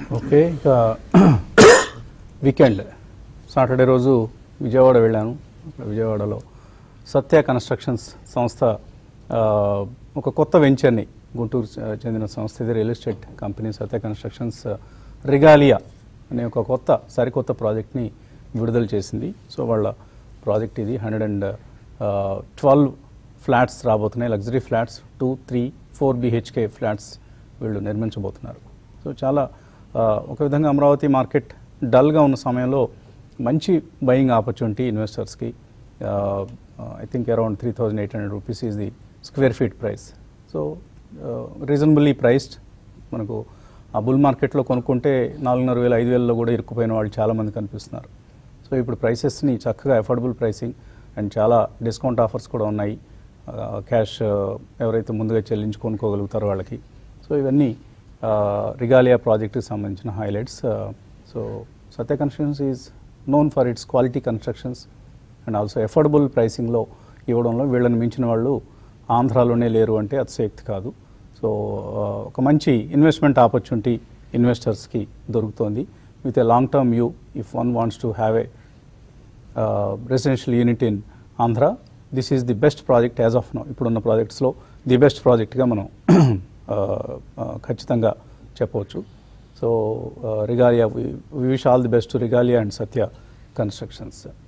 okay ఇక weekend Saturday రోజు విజయవాడ వెళ్ళాను అక్కడ విజయవాడలో సత్య కన్స్ట్రక్షన్స్ సంస్థ ఆ, ఒక కొత్త వెంచర్ని గుంటూరు చ- చెందిన సంస్థ ఇది real estate company Satya constructions Regalia అనే ఒక కొత్త సరికొత్త ప్రాజెక్ట్ని విడుదల చేసింది సో వాళ్ళ ప్రాజెక్ట్ ఇది హండ్రెడ్ అండ్ ట్వెల్వ్ ఫ్లాట్స్ రాబోతున్నాయి luxury flats two three four BHK flats వీళ్ళు నిర్మించబోతున్నారు సో చాలా ఆ, ఒక విధంగా అమరావతి మార్కెట్ డల్గా ఉన్న సమయంలో మంచి బయింగ్ ఆపర్చునిటీ ఇన్వెస్టర్స్కి I think around three thousand eight hundred rupees is the square feet price so reasonably priced మనకు ఆ బుల్ మార్కెట్లో కొనుక్కుంటే నాలుగున్నర వేల ఐదు వేలలో కూడా ఇరుక్కుపోయిన వాళ్ళు చాలామంది కనిపిస్తున్నారు సో ఇప్పుడు ప్రైసెస్ని చక్కగా అఫోర్డబుల్ ప్రైసింగ్ అండ్ చాలా డిస్కౌంట్ ఆఫర్స్ కూడా ఉన్నాయి క్యాష్ ఎవరైతే ముందుగా చెల్లించి కొనుక్కోగలుగుతారో వాళ్ళకి సో ఇవన్నీ రిగాలియా ప్రాజెక్ట్కి సంబంధించిన highlights so Satya constructions is known for its quality constructions and also affordable ప్రైసింగ్లో ఇవ్వడంలో వీళ్ళని మించిన వాళ్ళు ఆంధ్రాలోనే లేరు అంటే అతిశయక్తి కాదు సో ఒక మంచి ఇన్వెస్ట్మెంట్ ఆపర్చునిటీ ఇన్వెస్టర్స్కి దొరుకుతోంది with a long term view if one wants to have a residential unit in Andhra this is the best project as of now ఇప్పుడున్న ప్రాజెక్ట్స్లో ది బెస్ట్ ప్రాజెక్ట్గా మనం uh, uh, ఖచ్చితంగా చెప్పవచ్చు so Regalia wish all the best Regalia and Satya constructions